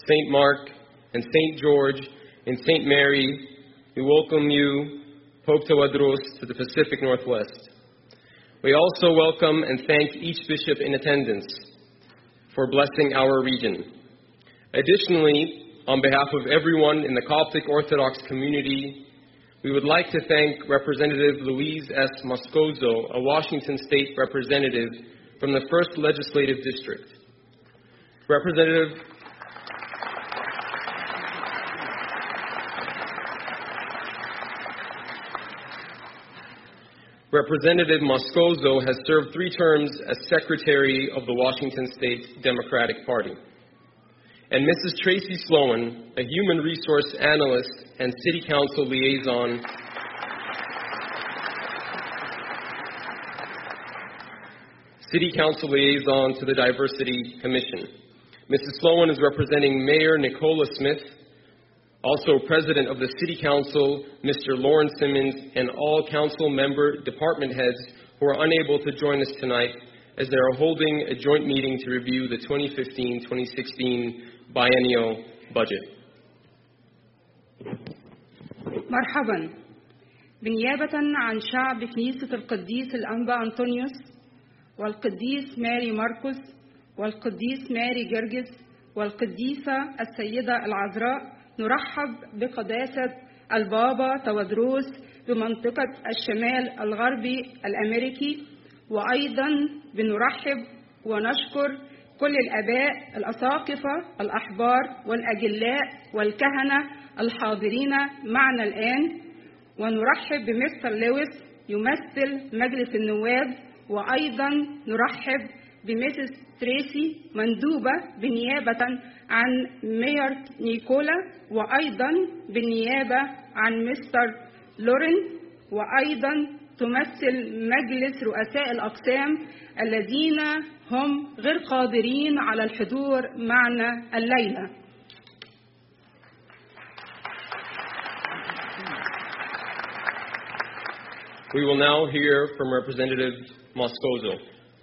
St. Mark, and St. George and St. Mary, we welcome you, Pope Tawadros, to the Pacific Northwest. We also welcome and thank each bishop in attendance for blessing our region. Additionally, on behalf of everyone in the Coptic Orthodox community, we would like to thank Representative Louise S. Moscoso, a Washington State representative from the 1st Legislative District. Representative Representative Moscoso has served three terms as Secretary of the Washington State Democratic Party. And Mrs. Tracy Sloan, a Human Resource Analyst and City Council Liaison City Council Liaison to the Diversity Commission. Mrs. Sloan is representing Mayor Nicola Smith, also President of the City Council, Mr. Lawrence Simmons, and all council member department heads who are unable to join us tonight as they are holding a joint meeting to review the 2015-2016 biennial budget. مرحبا بنيابة عن شعب كنيسة القديس الأنبا أنطونيوس والقديس ماري ماركوس والقديس ماري جرجس والقديسة السيدة العذراء نرحب بقداسة البابا تودروس بمنطقة الشمال الغربي الأمريكي وأيضا بنرحب ونشكر كل الآباء الأساقفة الأحبار والأجلاء والكهنة الحاضرين معنا الآن ونرحب بمستر لويس يمثل مجلس النواب وأيضا نرحب بميسيس تريسي مندوبة بنيابة عن مير نيكولا وأيضا بالنيابة عن مستر لورين وأيضا تمثل مجلس رؤساء الأقسام الذين هم غير قادرين على الحضور معنا الليلة We will now hear from Representative Moscoso.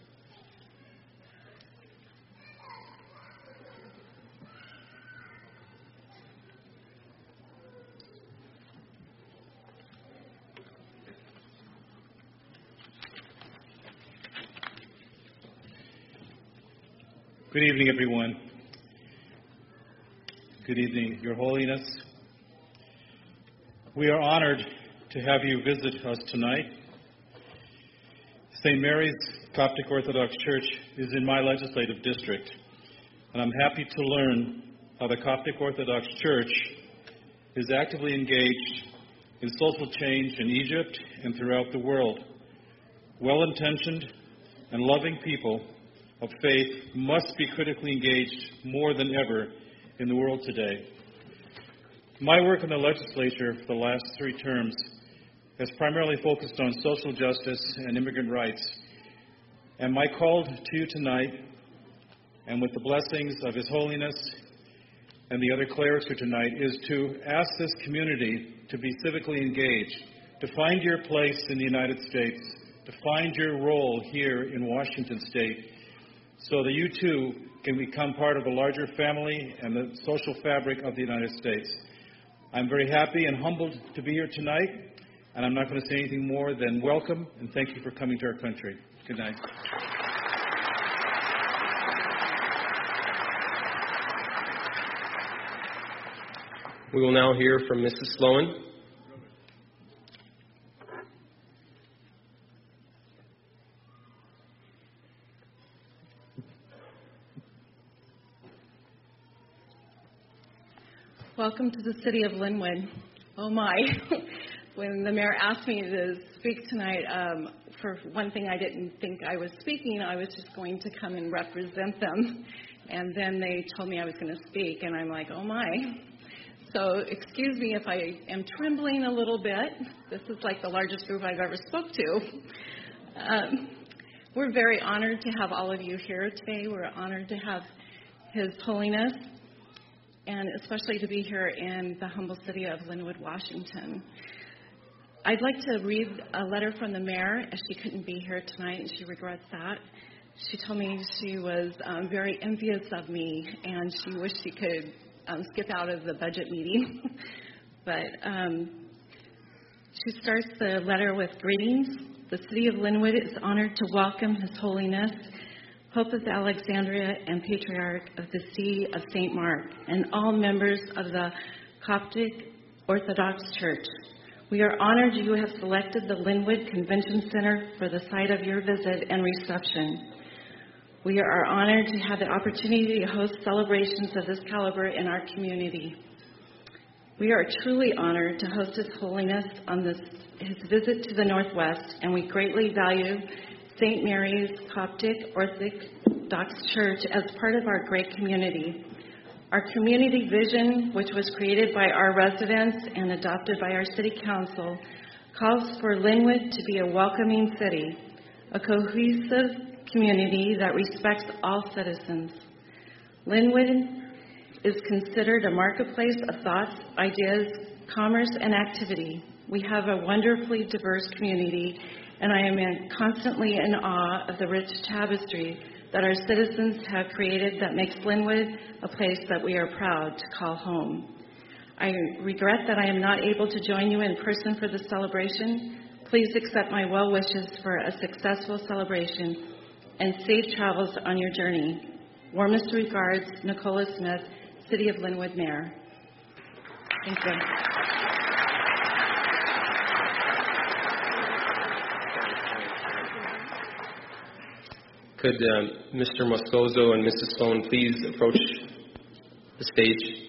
Good evening, everyone. Good evening, Your Holiness. We are honored to have you visit us tonight. St. Mary's Coptic Orthodox Church is in my legislative district, and I'm happy to learn how the Coptic Orthodox Church is actively engaged in social change in Egypt and throughout the world. Well intentioned and loving people of faith must be critically engaged more than ever in the world today. My work in the legislature for the last three terms has primarily focused on social justice and immigrant rights. And my call to you tonight, and with the blessings of His Holiness and the other clerics here tonight, is to ask this community to be civically engaged, to find your place in the United States, to find your role here in Washington State, so that you too can become part of the larger family and the social fabric of the United States. I'm very happy and humbled to be here tonight, and I'm not going to say anything more than welcome and thank you for coming to our country. Good night. We will now hear from Mrs. Sloan. Welcome to the city of Linwood. Oh my. when the mayor asked me to speak tonight, um, for one thing, I didn't think I was speaking. I was just going to come and represent them. And then they told me I was going to speak, and I'm like, oh my. So excuse me if I am trembling a little bit. This is like the largest group I've ever spoke to. Um, we're very honored to have all of you here today. We're honored to have His Holiness, and especially to be here in the humble city of Linwood, Washington. I'd like to read a letter from the mayor, as she couldn't be here tonight, and she regrets that. She told me she was um, very envious of me, and she wished she could um, skip out of the budget meeting. but um, she starts the letter with greetings. The city of Linwood is honored to welcome His Holiness, Pope of Alexandria and Patriarch of the See of St. Mark, and all members of the Coptic Orthodox Church. We are honored you have selected the Linwood Convention Center for the site of your visit and reception. We are honored to have the opportunity to host celebrations of this caliber in our community. We are truly honored to host His Holiness on this, his visit to the Northwest, and we greatly value St. Mary's Coptic Orthodox Church as part of our great community. Our community vision, which was created by our residents and adopted by our City Council, calls for Linwood to be a welcoming city, a cohesive community that respects all citizens. Linwood is considered a marketplace of thoughts, ideas, commerce, and activity. We have a wonderfully diverse community, and I am in, constantly in awe of the rich tapestry that our citizens have created that makes Linwood a place that we are proud to call home. I regret that I am not able to join you in person for the celebration. Please accept my well wishes for a successful celebration and safe travels on your journey. Warmest regards, Nicola Smith, City of Linwood Mayor. Thank you. Could um, Mr. Moscoso and Mrs. Sloan please approach the stage?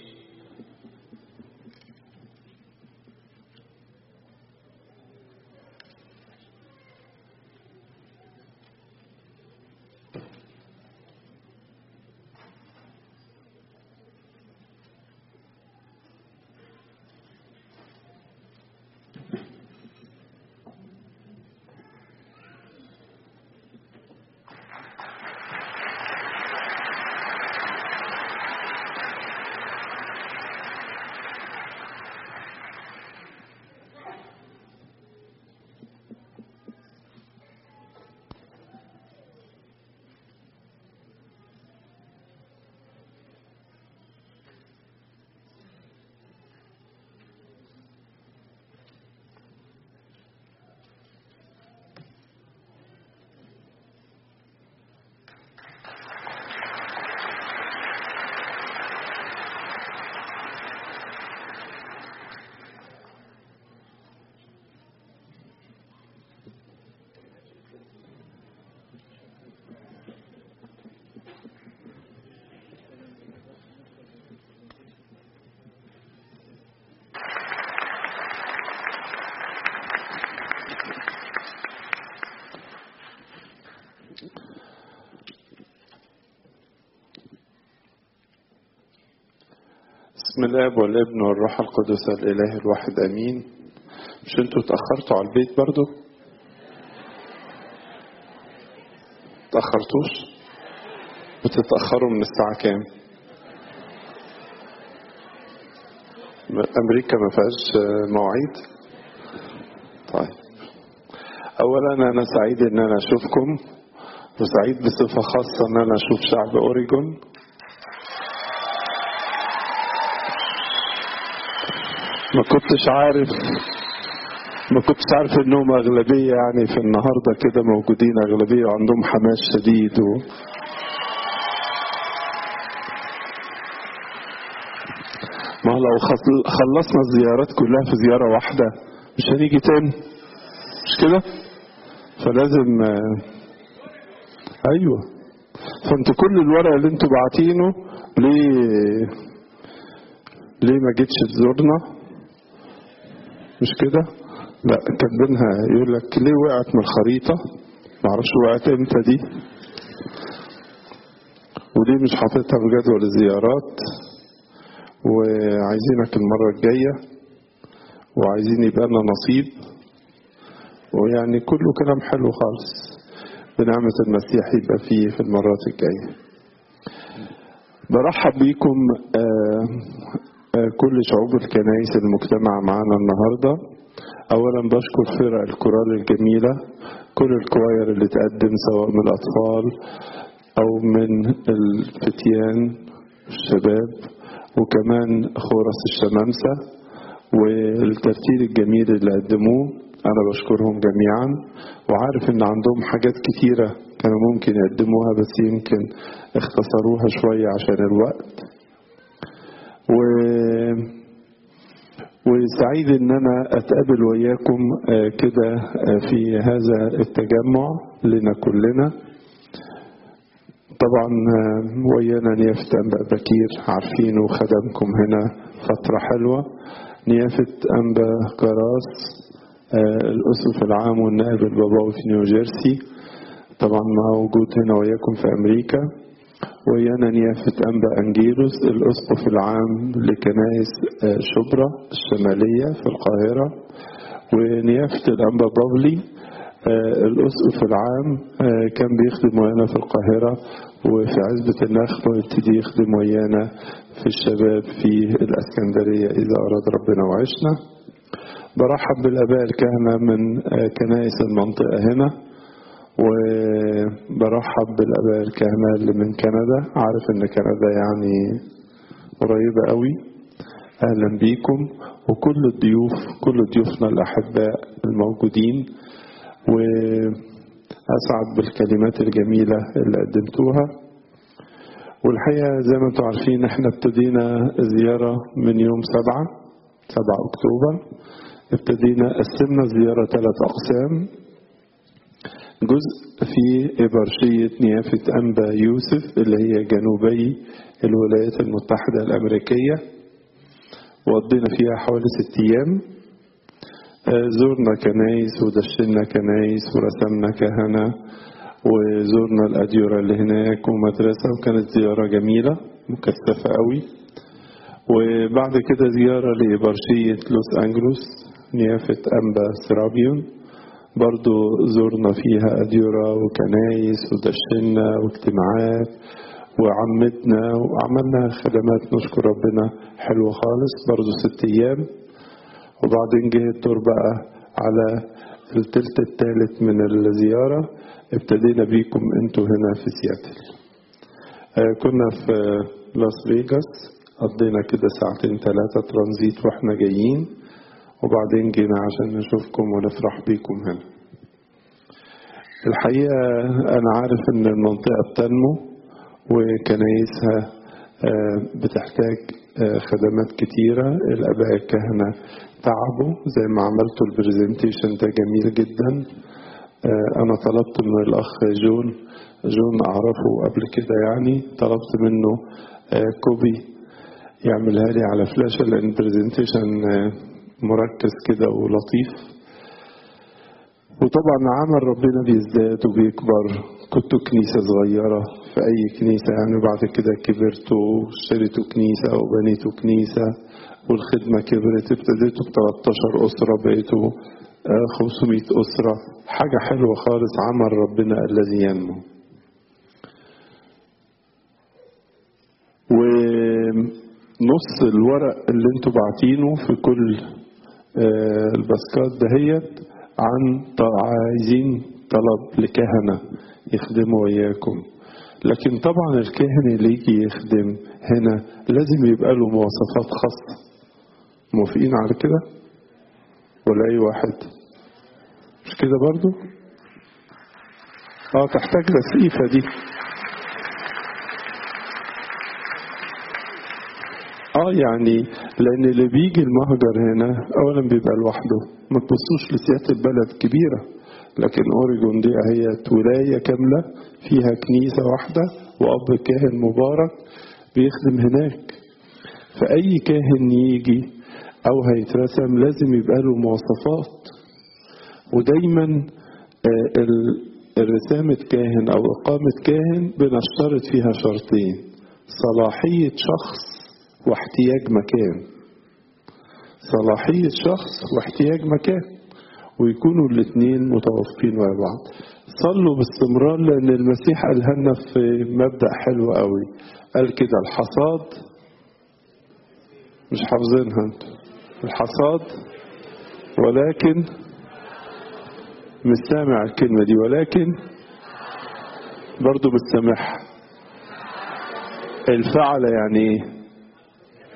بسم الله والابن والروح القدس الإله الواحد أمين مش انتوا اتأخرتوا على البيت برضو اتأخرتوش بتتأخروا من الساعة كام أمريكا ما فيهاش مواعيد طيب أولا أنا سعيد إن أنا أشوفكم وسعيد بصفة خاصة إن أنا أشوف شعب أوريجون ما كنتش عارف ما كنتش عارف انهم اغلبيه يعني في النهارده كده موجودين اغلبيه وعندهم حماس شديد و... ما لو خلصنا الزيارات كلها في زياره واحده مش هنيجي تاني مش كده فلازم ايوه فانتوا كل الورق اللي انتوا باعتينه ليه ليه ما جيتش تزورنا مش كده لا كاتبينها يقول لك ليه وقعت من الخريطة معرفش وقعت امتى دي وليه مش حاططها في جدول الزيارات وعايزينك المرة الجاية وعايزين يبقى لنا نصيب ويعني كله كلام حلو خالص بنعمة المسيح يبقى فيه في المرات الجاية برحب بيكم آه كل شعوب الكنائس المجتمع معنا النهاردة أولا بشكر فرق الكورال الجميلة كل الكواير اللي تقدم سواء من الأطفال أو من الفتيان الشباب وكمان خورس الشمامسة والترتيل الجميل اللي قدموه أنا بشكرهم جميعا وعارف إن عندهم حاجات كتيرة كانوا ممكن يقدموها بس يمكن اختصروها شوية عشان الوقت و... وسعيد ان انا اتقابل وياكم كده في هذا التجمع لنا كلنا طبعا ويانا نيافة أنبا بكير عارفينه وخدمكم هنا فترة حلوة نيافة أنبا كراس الأسقف العام والنائب الباباوي في نيوجيرسي طبعا موجود هنا وياكم في أمريكا ويانا نيافة أنبا أنجيلوس الأسقف العام لكنائس شبرا الشمالية في القاهرة ونيافة الأنبا بابلي الأسقف العام كان بيخدم ويانا في القاهرة وفي عزبة النخل ويبتدي يخدم ويانا في الشباب في الأسكندرية إذا أراد ربنا وعشنا برحب بالآباء الكهنة من كنائس المنطقة هنا وبرحب بالآباء الكهنة اللي من كندا عارف إن كندا يعني قريبة قوي أهلا بيكم وكل الضيوف كل ضيوفنا الأحباء الموجودين وأسعد بالكلمات الجميلة اللي قدمتوها والحقيقة زي ما انتم عارفين احنا ابتدينا زيارة من يوم سبعة سبعة أكتوبر ابتدينا قسمنا الزيارة ثلاث أقسام جزء في إبرشية نيافة أنبا يوسف اللي هي جنوبي الولايات المتحدة الأمريكية وقضينا فيها حوالي ست أيام زورنا كنايس ودشنا كنايس ورسمنا كهنة وزورنا الأديرة اللي هناك ومدرسة وكانت زيارة جميلة مكثفة قوي وبعد كده زيارة لإبرشية لوس أنجلوس نيافة أنبا سرابيون برضو زورنا فيها أديرة وكنايس ودشنا واجتماعات وعمتنا وعملنا خدمات نشكر ربنا حلوة خالص برضو ست أيام وبعدين جه الدور بقى على التلت التالت من الزيارة ابتدينا بيكم انتوا هنا في سياتل آه كنا في لاس فيجاس قضينا كده ساعتين ثلاثة ترانزيت واحنا جايين وبعدين جينا عشان نشوفكم ونفرح بيكم هنا الحقيقة أنا عارف إن المنطقة بتنمو وكنايسها آه بتحتاج آه خدمات كتيرة الآباء الكهنة تعبوا زي ما عملتوا البرزنتيشن ده جميل جدا انا طلبت من الاخ جون جون اعرفه قبل كده يعني طلبت منه كوبي يعملها لي على فلاشة لان البرزنتيشن مركز كده ولطيف وطبعا عمل ربنا بيزداد وبيكبر كنت كنيسة صغيرة في أي كنيسة يعني بعد كده كبرتوا واشتريتوا كنيسة وبنيتوا كنيسة والخدمة كبرت ابتديتوا ب 13 أسرة بقيتوا 500 أسرة حاجة حلوة خالص عمل ربنا الذي ينمو ونص الورق اللي انتوا باعتينه في كل الباسكات دهيت عن عايزين طلب لكهنة يخدموا وياكم لكن طبعا الكاهن اللي يجي يخدم هنا لازم يبقى له مواصفات خاصة موافقين على كده ولا اي واحد مش كده برضو اه تحتاج تسقيفة دي اه يعني لان اللي بيجي المهجر هنا اولا بيبقى لوحده ما تبصوش لسياسة البلد كبيرة لكن اوريجون دي هي ولاية كاملة فيها كنيسة واحدة واب كاهن مبارك بيخدم هناك فاي كاهن يجي او هيترسم لازم يبقى له مواصفات ودايما الرسامة كاهن او اقامة كاهن بنشترط فيها شرطين صلاحية شخص واحتياج مكان صلاحية شخص واحتياج مكان ويكونوا الاثنين متوافقين مع بعض صلوا باستمرار لان المسيح قالها لنا في مبدأ حلو قوي قال كده الحصاد مش حافظينها انتوا الحصاد ولكن مش سامع الكلمة دي ولكن برضو مش سامعها الفعل يعني ايه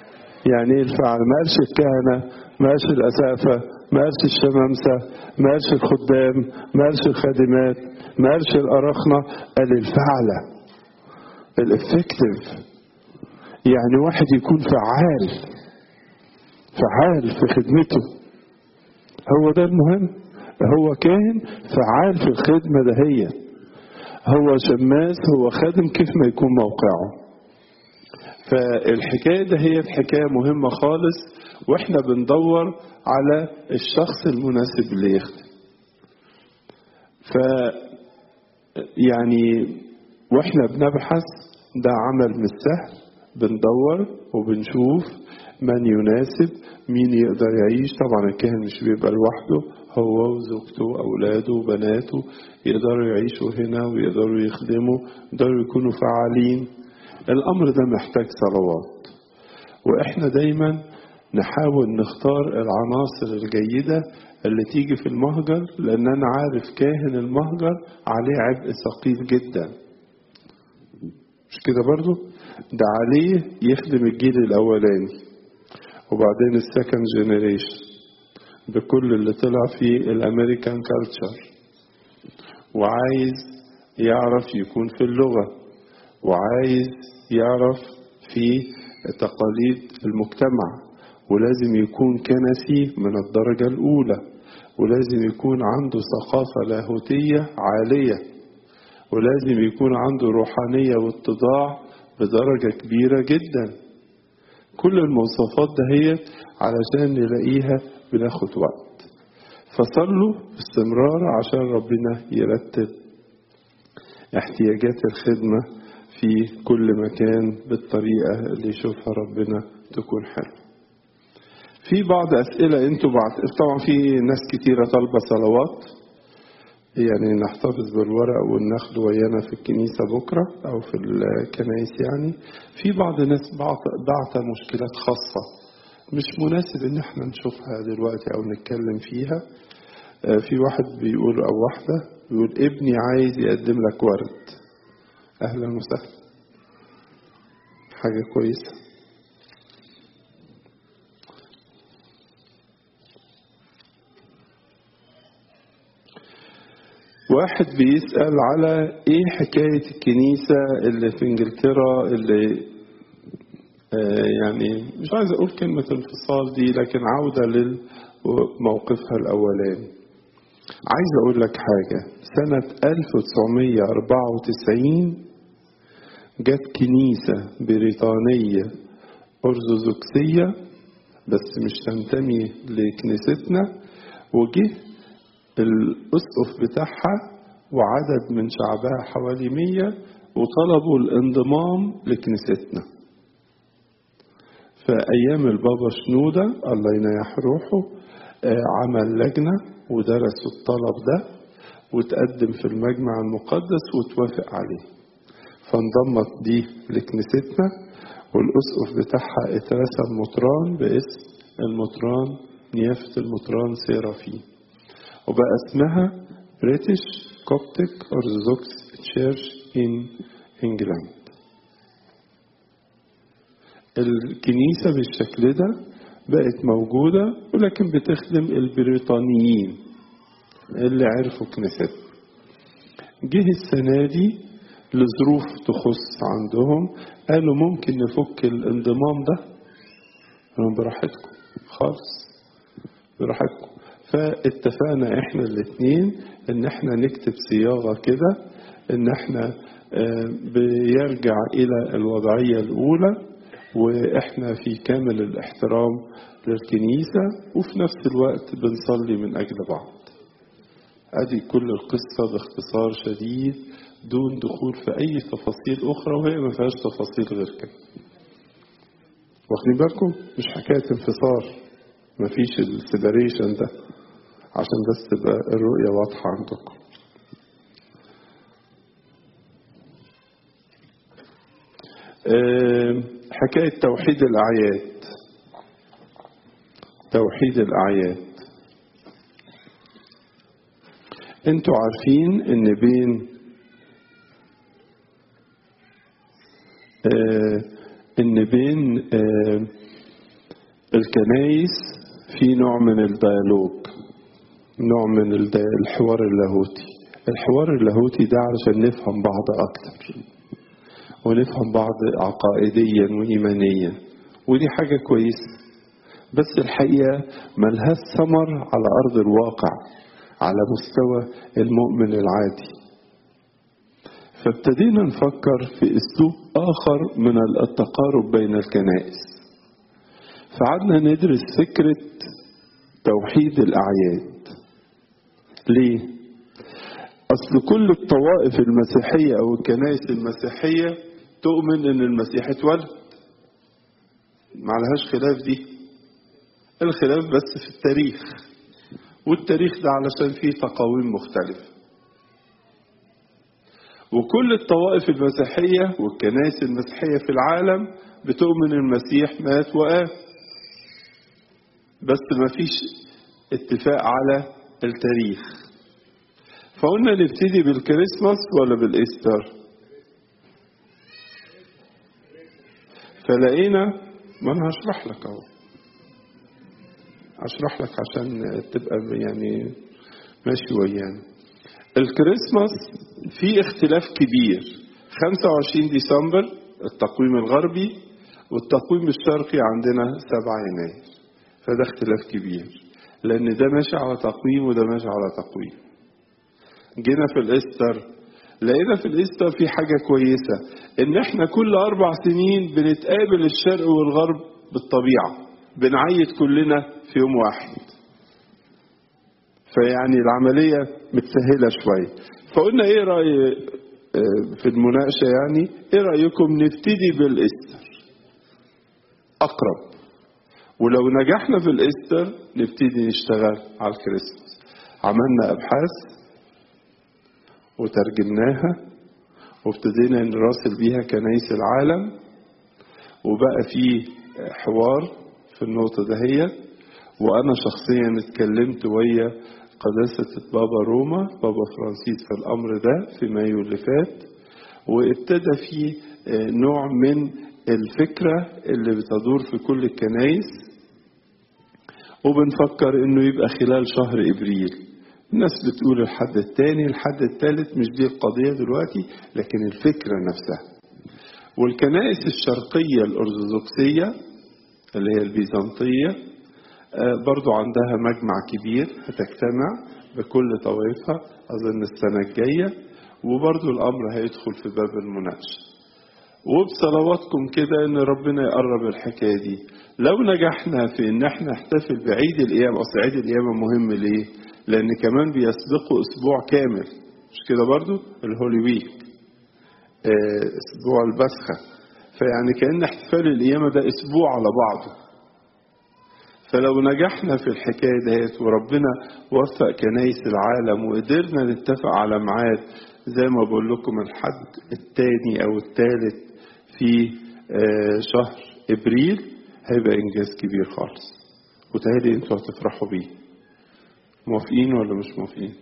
يعني ايه الفعل ما قالش الكهنة ما قالش الأسافة ما قالش الشمامسة ما قالش الخدام ما قالش الخادمات ما قالش الأراخنة قال الفعلة الافكتيف يعني واحد يكون فعال فعال في خدمته هو ده المهم هو كاهن فعال في الخدمة دهية هو شماس هو خادم كيف ما يكون موقعه فالحكاية ده هي حكاية مهمة خالص واحنا بندور على الشخص المناسب اللي يخدم ف يعني واحنا بنبحث ده عمل مش سهل بندور وبنشوف من يناسب مين يقدر يعيش طبعا الكاهن مش بيبقى لوحده هو وزوجته وأولاده وبناته يقدروا يعيشوا هنا ويقدروا يخدموا يقدروا يكونوا فعالين الأمر ده محتاج صلوات وإحنا دايما نحاول نختار العناصر الجيدة اللي تيجي في المهجر لأن أنا عارف كاهن المهجر عليه عبء ثقيل جدا مش كده برضو ده عليه يخدم الجيل الأولاني وبعدين السكند جينيريشن بكل اللي طلع في الامريكان كالتشر وعايز يعرف يكون في اللغة وعايز يعرف في تقاليد المجتمع ولازم يكون كنسي من الدرجة الأولى ولازم يكون عنده ثقافة لاهوتية عالية ولازم يكون عنده روحانية واتضاع بدرجة كبيرة جدا كل المواصفات دهيت علشان نلاقيها بناخد وقت فصلوا باستمرار عشان ربنا يرتب احتياجات الخدمة في كل مكان بالطريقة اللي يشوفها ربنا تكون حلوة في بعض أسئلة انتوا بعد طبعا في ناس كتيرة طالبة صلوات يعني نحتفظ بالورق وناخده ويانا في الكنيسة بكرة أو في الكنائس يعني في بعض الناس بعت مشكلات خاصة مش مناسب إن احنا نشوفها دلوقتي أو نتكلم فيها في واحد بيقول أو واحدة بيقول ابني عايز يقدم لك ورد أهلا وسهلا حاجة كويسة واحد بيسأل على ايه حكاية الكنيسة اللي في انجلترا اللي آه يعني مش عايز اقول كلمة انفصال دي لكن عودة لموقفها الاولاني عايز اقول لك حاجة سنة 1994 جت كنيسة بريطانية أرثوذكسية بس مش تنتمي لكنيستنا وجه الأسقف بتاعها وعدد من شعبها حوالي مية وطلبوا الانضمام لكنيستنا فأيام البابا شنودة الله ينيح روحه عمل لجنة ودرسوا الطلب ده وتقدم في المجمع المقدس وتوافق عليه فانضمت دي لكنيستنا والأسقف بتاعها اترسم مطران باسم المطران نيافة المطران سيرافين وبقى اسمها British Coptic Orthodox Church in England الكنيسة بالشكل ده بقت موجودة ولكن بتخدم البريطانيين اللي عرفوا كنيستنا جه السنة دي لظروف تخص عندهم قالوا ممكن نفك الانضمام ده قالوا براحتكم خالص براحتكم فاتفقنا احنا الاثنين ان احنا نكتب صياغه كده ان احنا بيرجع الى الوضعيه الاولى واحنا في كامل الاحترام للكنيسه وفي نفس الوقت بنصلي من اجل بعض ادي كل القصه باختصار شديد دون دخول في اي تفاصيل اخرى وهي ما فيهاش تفاصيل غير كده واخدين بالكم مش حكايه انفصال مفيش السيبريشن ده عشان بس تبقى الرؤية واضحة عندكم حكاية توحيد الأعياد توحيد الأعياد انتوا عارفين ان بين آه ان بين آه الكنايس في نوع من الديالوج نوع من الد- الحوار اللاهوتي الحوار اللاهوتي ده علشان نفهم بعض أكتر ونفهم بعض عقائديا وإيمانيا ودي حاجة كويسة بس الحقيقة ملهاش ثمر على أرض الواقع على مستوى المؤمن العادي فابتدينا نفكر في أسلوب آخر من التقارب بين الكنائس فقعدنا ندرس فكرة توحيد الأعياد ليه؟ أصل كل الطوائف المسيحية أو الكنائس المسيحية تؤمن إن المسيح اتولد معلهاش خلاف دي الخلاف بس في التاريخ والتاريخ ده علشان فيه تقاويم مختلفة وكل الطوائف المسيحية والكنائس المسيحية في العالم بتؤمن المسيح مات وقام بس ما فيش اتفاق على التاريخ فقلنا نبتدي بالكريسماس ولا بالإيستر فلقينا ما انا هشرح لك اهو هشرح لك عشان تبقى يعني ماشي ويانا الكريسماس في اختلاف كبير 25 ديسمبر التقويم الغربي والتقويم الشرقي عندنا 7 يناير فده اختلاف كبير لان ده ماشي على تقويم وده ماشي على تقويم جينا في الايستر لقينا في الايستر في حاجه كويسه ان احنا كل اربع سنين بنتقابل الشرق والغرب بالطبيعه بنعيد كلنا في يوم واحد فيعني العمليه متسهله شويه فقلنا ايه راي آه، في المناقشه يعني ايه رايكم نبتدي بالايستر اقرب ولو نجحنا في الايستر نبتدي نشتغل على الكريسماس عملنا ابحاث وترجمناها وابتدينا نراسل بيها كنايس العالم وبقى في حوار في النقطة دهيت وأنا شخصيا اتكلمت ويا قداسة بابا روما بابا فرانسيس في الأمر ده في مايو اللي فات وابتدى في آه، نوع من الفكرة اللي بتدور في كل الكنايس وبنفكر انه يبقى خلال شهر ابريل الناس بتقول الحد الثاني الحد الثالث مش دي القضية دلوقتي لكن الفكرة نفسها والكنائس الشرقية الأرثوذكسية اللي هي البيزنطية آه، برضو عندها مجمع كبير هتجتمع بكل طوائفها أظن السنة الجاية وبرضو الأمر هيدخل في باب المناقشة وبصلواتكم كده ان ربنا يقرب الحكايه دي لو نجحنا في ان احنا نحتفل بعيد القيامه اصل عيد القيامه مهم ليه لان كمان بيسبقه اسبوع كامل مش كده برضو الهولي ويك آه، اسبوع البسخه فيعني كان احتفال القيامه ده اسبوع على بعضه فلو نجحنا في الحكايه ديت وربنا وفق كنايس العالم وقدرنا نتفق على ميعاد زي ما بقول لكم الحد الثاني او الثالث في آه، شهر ابريل هيبقى انجاز كبير خالص وتهيألي انتوا هتفرحوا بيه موافقين ولا مش موافقين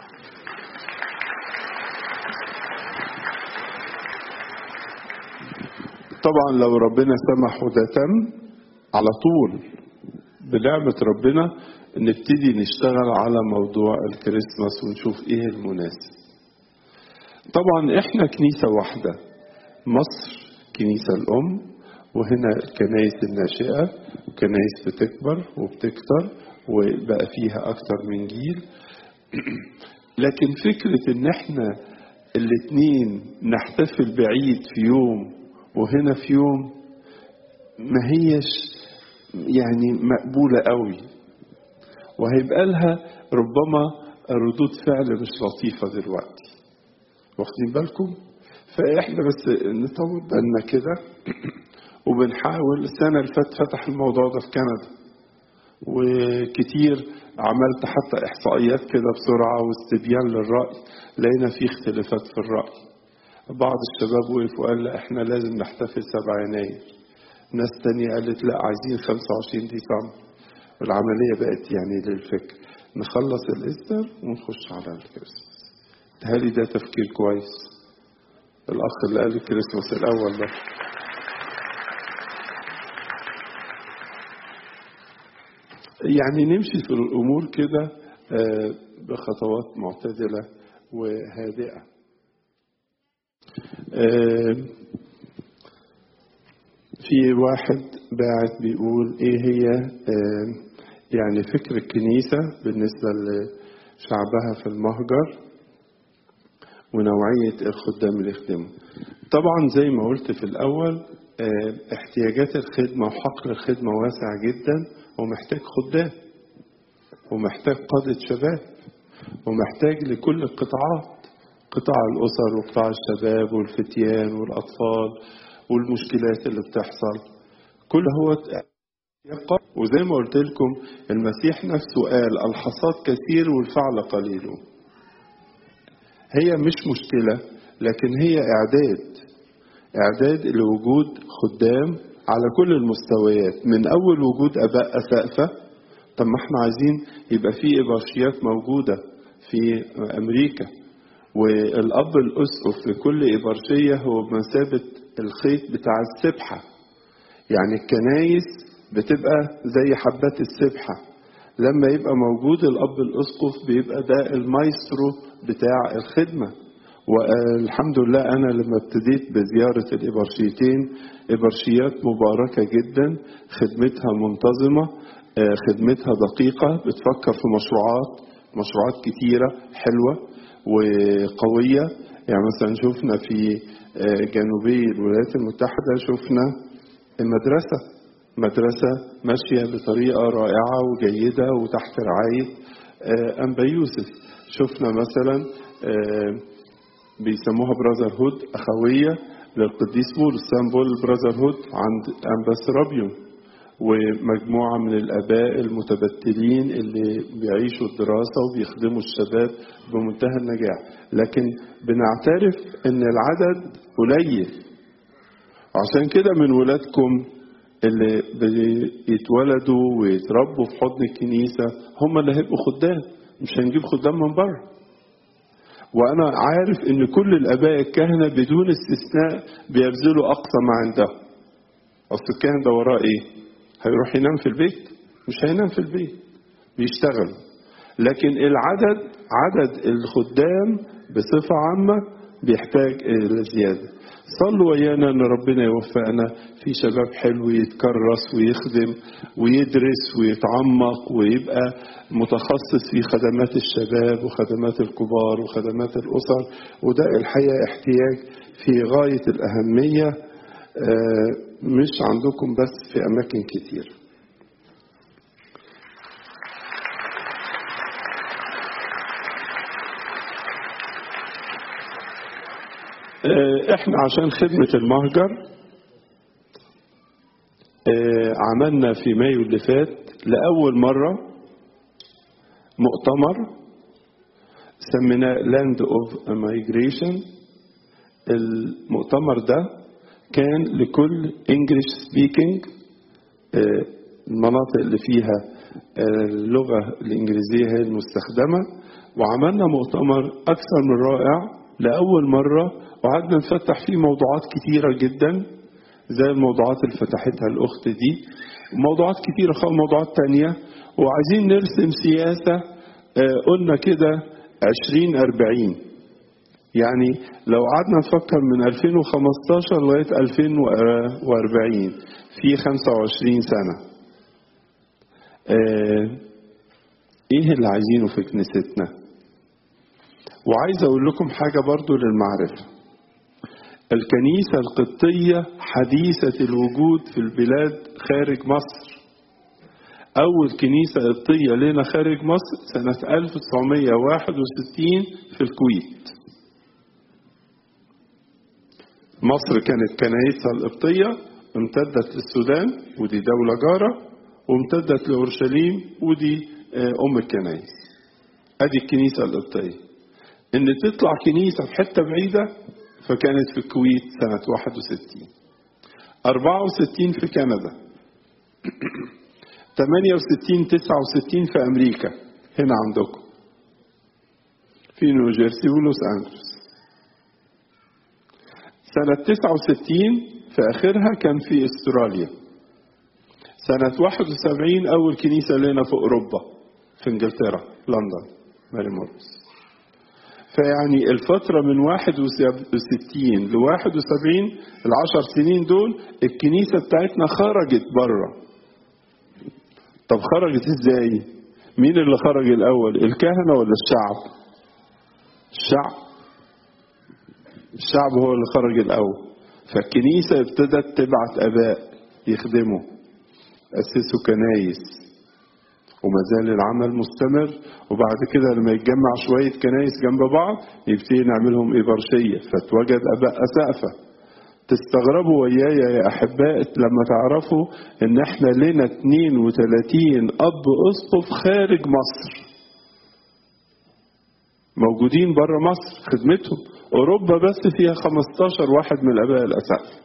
طبعا لو ربنا سمح وده تم على طول بنعمة ربنا نبتدي نشتغل على موضوع الكريسماس ونشوف ايه المناسب طبعا احنا كنيسة واحدة مصر كنيسة الأم وهنا الكنايس الناشئة وكنايس بتكبر وبتكتر وبقى فيها أكتر من جيل لكن فكرة إن إحنا الاتنين نحتفل بعيد في يوم وهنا في يوم ما هيش يعني مقبولة قوي وهيبقى لها ربما ردود فعل مش لطيفة دلوقتي واخدين بالكم فاحنا بس نطول بالنا كده وبنحاول السنة اللي فاتت فتح الموضوع ده في كندا وكتير عملت حتى إحصائيات كده بسرعة واستبيان للرأي لقينا في اختلافات في الرأي بعض الشباب وقف وقال لا احنا لازم نحتفل 7 يناير ناس تانية قالت لا عايزين 25 ديسمبر والعملية بقت يعني للفكر نخلص الإستر ونخش على الكريسماس تهالي ده تفكير كويس الأخ اللي قال الكريسماس الأول ده يعني نمشي في الأمور كده آه، بخطوات معتدلة وهادئة آه، في واحد باعت بيقول ايه هي آه، يعني فكر الكنيسة بالنسبة لشعبها في المهجر ونوعية الخدام اللي يخدموا طبعا زي ما قلت في الأول آه، احتياجات الخدمة وحقل الخدمة واسع جدا ومحتاج خدام ومحتاج قادة شباب ومحتاج لكل القطاعات قطاع الأسر وقطاع الشباب والفتيان والأطفال والمشكلات اللي بتحصل كل هو يقع وزي ما قلت لكم المسيح نفسه قال الحصاد كثير والفعل قليل هي مش مشكلة لكن هي إعداد إعداد لوجود خدام على كل المستويات من أول وجود أباء أسقفة طب ما احنا عايزين يبقى في إبرشيات موجودة في أمريكا والأب الأسقف لكل إبرشية هو بمثابة الخيط بتاع السبحة يعني الكنايس بتبقى زي حبات السبحة لما يبقى موجود الأب الأسقف بيبقى ده المايسترو بتاع الخدمة والحمد لله أنا لما ابتديت بزيارة الإبرشيتين إبرشيات مباركة جدا خدمتها منتظمة آه، خدمتها دقيقة بتفكر في مشروعات مشروعات كتيرة حلوة وقوية يعني مثلا شفنا في آه، جنوبي الولايات المتحدة شفنا مدرسة مدرسة ماشية بطريقة رائعة وجيدة وتحت رعاية آه، أنبا يوسف شفنا مثلا آه، بيسموها براذر هود أخوية للقديس بولس سامبول براذر هود عند أنبا سرابيوم ومجموعة من الآباء المتبتلين اللي بيعيشوا الدراسة وبيخدموا الشباب بمنتهى النجاح لكن بنعترف ان العدد قليل عشان كده من ولادكم اللي بيتولدوا ويتربوا في حضن الكنيسة هم اللي هيبقوا خدام مش هنجيب خدام من بره وأنا عارف إن كل الآباء الكهنة بدون استثناء بيبذلوا أقصى ما عندهم أصل الكاهن ده وراه إيه؟ هيروح ينام في البيت؟ مش هينام في البيت بيشتغل لكن العدد عدد الخدام بصفة عامة بيحتاج إلى زيادة صلوا ويانا ان ربنا يوفقنا في شباب حلو يتكرس ويخدم ويدرس ويتعمق ويبقى متخصص في خدمات الشباب وخدمات الكبار وخدمات الاسر وده الحقيقه احتياج في غايه الاهميه آه، مش عندكم بس في اماكن كتير آه، احنا عشان خدمة المهجر آه، عملنا في مايو اللي فات لأول مرة مؤتمر سميناه لاند اوف مايجريشن المؤتمر ده كان لكل انجلش سبيكينج المناطق اللي فيها آه، اللغة الإنجليزية هي المستخدمة وعملنا مؤتمر أكثر من رائع لأول مرة وقعدنا نفتح فيه موضوعات كتيرة جدا زي الموضوعات اللي فتحتها الأخت دي وموضوعات كتيرة خالص موضوعات تانية وعايزين نرسم سياسة آه، قلنا كده 2040 يعني لو قعدنا نفكر من 2015 لغاية 2040 في 25 سنة آه، ايه اللي عايزينه في كنيستنا وعايز اقول لكم حاجة برضو للمعرفة الكنيسة القبطية حديثة الوجود في البلاد خارج مصر أول كنيسة قبطية لنا خارج مصر سنة 1961 في الكويت مصر كانت كنايسها القبطية امتدت للسودان ودي دولة جارة وامتدت لأورشليم ودي آه، أم الكنايس أدي الكنيسة القبطية إن تطلع كنيسة في حتة بعيدة فكانت في الكويت سنة 61 64 في كندا 68 69 في أمريكا هنا عندكم في نيوجيرسي ولوس أنجلوس سنة 69 في آخرها كان في استراليا سنة 71 أول كنيسة لنا في أوروبا في إنجلترا لندن ماري مورس فيعني الفترة من 61 ل 71 العشر سنين دول الكنيسة بتاعتنا خرجت بره طب خرجت ازاي؟ مين اللي خرج الأول؟ الكهنة ولا الشعب؟ الشعب الشعب هو اللي خرج الأول فالكنيسة ابتدت تبعت آباء يخدموا أسسوا كنايس وما زال العمل مستمر وبعد كده لما يتجمع شوية كنايس جنب بعض يبتدي نعملهم إبرشية فتوجد أباء أسقفة تستغربوا ويايا يا أحباء لما تعرفوا إن إحنا لنا 32 أب أسقف خارج مصر موجودين بره مصر خدمتهم أوروبا بس فيها 15 واحد من الآباء الأسقف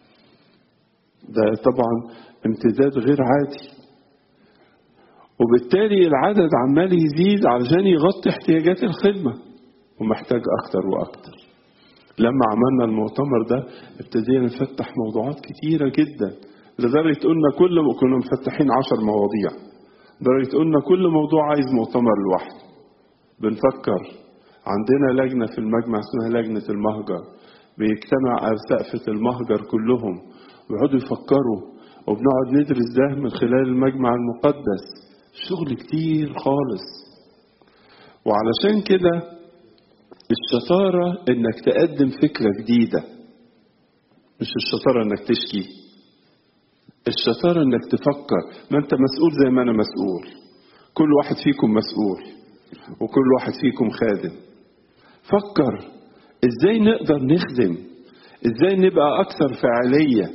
ده طبعا امتداد غير عادي وبالتالي العدد عمال يزيد علشان يغطي احتياجات الخدمة ومحتاج أكتر وأكتر لما عملنا المؤتمر ده ابتدينا نفتح موضوعات كتيرة جدا لدرجة قلنا كل كنا مفتحين عشر مواضيع لدرجة قلنا كل موضوع عايز مؤتمر لوحده بنفكر عندنا لجنة في المجمع اسمها لجنة المهجر بيجتمع أسقفة المهجر كلهم ويقعدوا يفكروا وبنقعد ندرس ده من خلال المجمع المقدس شغل كتير خالص وعلشان كده الشطارة انك تقدم فكرة جديدة مش الشطارة انك تشكي الشطارة انك تفكر ما انت مسؤول زي ما انا مسؤول كل واحد فيكم مسؤول وكل واحد فيكم خادم فكر ازاي نقدر نخدم ازاي نبقى اكثر فعالية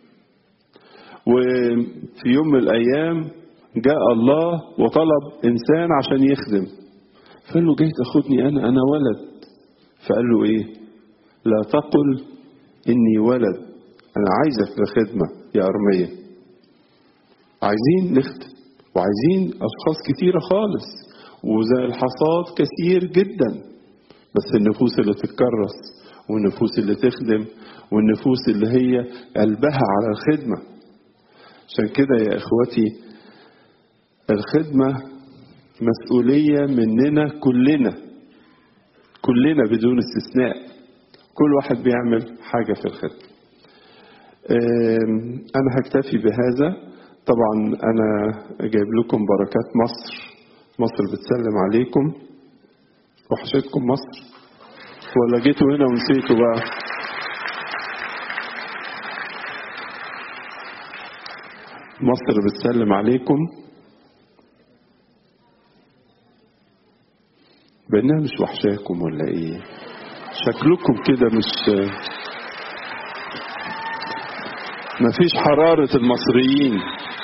وفي يوم من الايام جاء الله وطلب انسان عشان يخدم فقال له جاي تاخدني انا انا ولد فقال له ايه لا تقل اني ولد انا عايزك لخدمة يا ارمية عايزين نخدم وعايزين اشخاص كتيرة خالص وزي الحصاد كثير جدا بس النفوس اللي تتكرس والنفوس اللي تخدم والنفوس اللي هي قلبها على الخدمة عشان كده يا اخوتي الخدمة مسؤولية مننا كلنا كلنا بدون استثناء كل واحد بيعمل حاجة في الخدمة أنا هكتفي بهذا طبعا أنا جايب لكم بركات مصر مصر بتسلم عليكم وحشتكم مصر ولا جيتوا هنا ونسيتوا بقى مصر بتسلم عليكم بانها مش وحشاكم ولا ايه شكلكم كده مش مفيش حرارة المصريين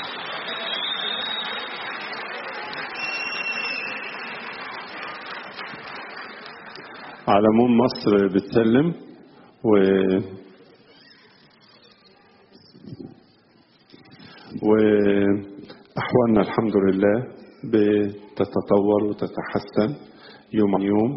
على العموم مصر بتسلم و وأحوالنا الحمد لله بتتطور وتتحسن يوم عن يوم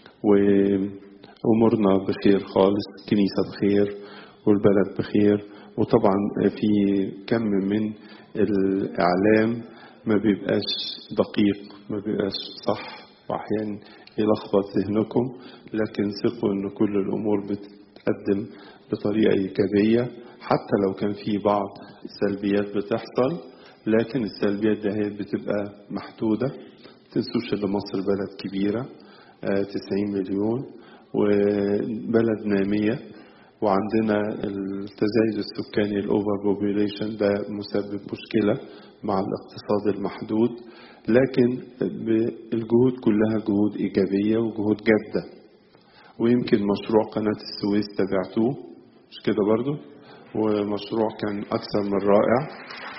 وأمورنا بخير خالص الكنيسة بخير والبلد بخير وطبعا في كم من الإعلام ما بيبقاش دقيق ما بيبقاش صح وأحيانا يلخبط ذهنكم لكن ثقوا أن كل الأمور بتتقدم بطريقة إيجابية حتى لو كان في بعض السلبيات بتحصل لكن السلبيات دي بتبقى محدودة تنسوش ان مصر بلد كبيرة 90 مليون وبلد نامية وعندنا التزايد السكاني الاوفر بوبيوليشن ده مسبب مشكلة مع الاقتصاد المحدود لكن الجهود كلها جهود إيجابية وجهود جادة ويمكن مشروع قناة السويس تابعتوه مش كده برضو ومشروع كان أكثر من رائع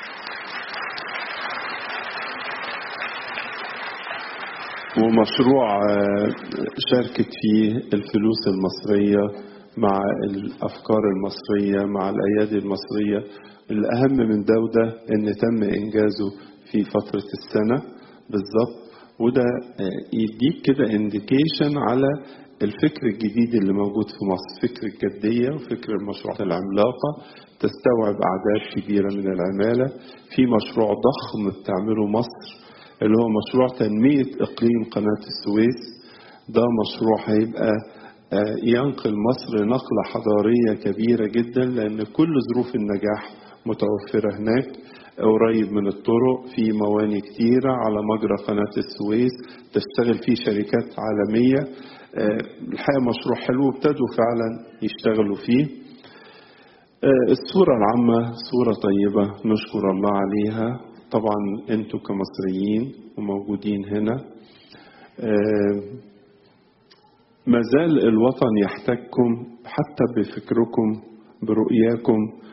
ومشروع شاركت فيه الفلوس المصرية مع الأفكار المصرية مع الأيادي المصرية الأهم من ده وده إن تم إنجازه في فترة السنة بالظبط وده يديك كده انديكيشن على الفكر الجديد اللي موجود في مصر فكر الجدية وفكر المشروعات العملاقة تستوعب أعداد كبيرة من العمالة في مشروع ضخم بتعمله مصر اللي هو مشروع تنمية إقليم قناة السويس ده مشروع هيبقى آه، ينقل مصر نقلة حضارية كبيرة جدا لأن كل ظروف النجاح متوفرة هناك قريب من الطرق في مواني كتيرة على مجرى قناة السويس تشتغل فيه شركات عالمية آه، الحقيقة مشروع حلو ابتدوا فعلا يشتغلوا فيه آه، الصورة العامة صورة طيبة نشكر الله عليها طبعا انتوا كمصريين وموجودين هنا آه، ما زال الوطن يحتاجكم حتى بفكركم برؤياكم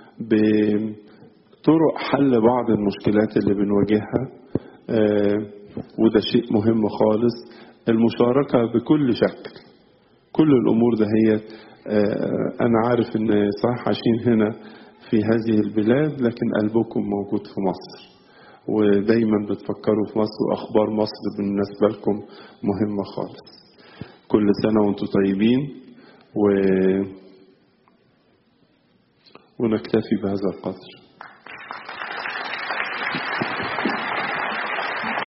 بطرق حل بعض المشكلات اللي بنواجهها آه، وده شيء مهم خالص المشاركة بكل شكل كل الأمور ده هي أنا عارف إن صح عايشين هنا في هذه البلاد لكن قلبكم موجود في مصر ودايما بتفكروا في مصر وأخبار مصر بالنسبة لكم مهمة خالص كل سنة وانتم طيبين و... ونكتفي بهذا القدر